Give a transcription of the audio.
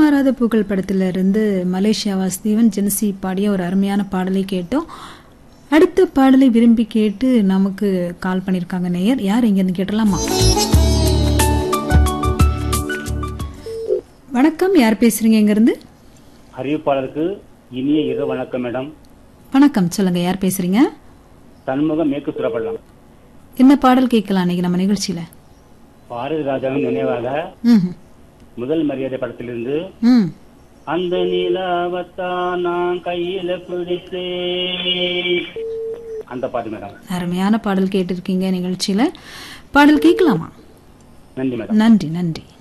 மனமாராத பூக்கள் படத்துல இருந்து மலேசியாவா ஸ்தீவன் ஜெனசி பாடிய ஒரு அருமையான பாடலை கேட்டோம் அடுத்த பாடலை விரும்பி கேட்டு நமக்கு கால் பண்ணிருக்காங்க நேயர் யார் இங்க இருந்து கேட்டலாமா வணக்கம் யார் பேசுறீங்க இங்க இருந்து அறிவிப்பாளருக்கு இனிய இரு வணக்கம் மேடம் வணக்கம் சொல்லுங்க யார் பேசுறீங்க சண்முகம் மேற்கு சுரப்பள்ளம் என்ன பாடல் கேட்கலாம் இன்னைக்கு நம்ம நிகழ்ச்சியில பாரதி ராஜாவின் நினைவாக ம் முதல் மரியாதை படத்திலிருந்து ம் அந்த நிலாவத்தான் நான் கையில பிடித்தேன் அந்த பாட்டு மேடம் அருமையான பாடல் கேட்டிருக்கீங்க நிகழ்ச்சியில பாடல் கேட்கலாமா நன்றி மேடம் நன்றி நன்றி